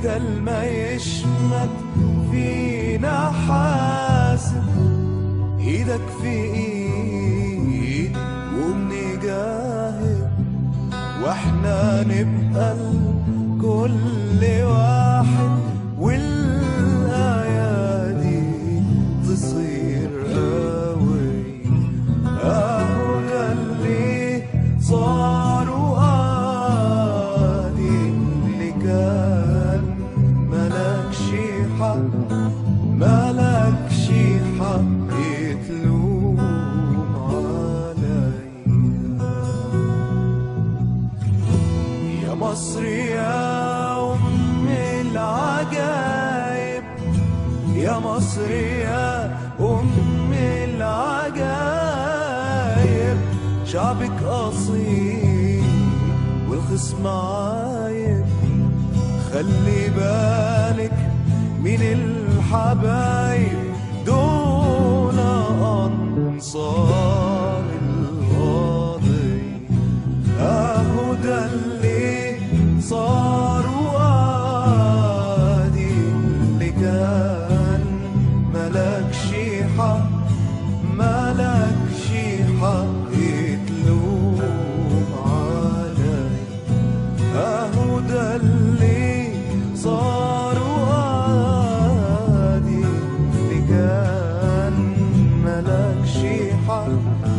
بدل ما يشمت فينا حاسب ايدك في ايد وبنجاهد واحنا نبقى كل واحد والايادي تصير قوي اهو ده اللي صار وقادي اللي كان ملكش حق ملكش حق تلوم عليا يا مصر يا أم العجايب يا مصر يا أم العجايب شعبك أصيل والخصم عايب خلي بالك من الحبايب دون أنصار القاضي اهو ده اللي صار وادي اللي كان ملكش حق ملكش حق تلوم علي اهو ده اللي صار وادي اللي كان ملكش حق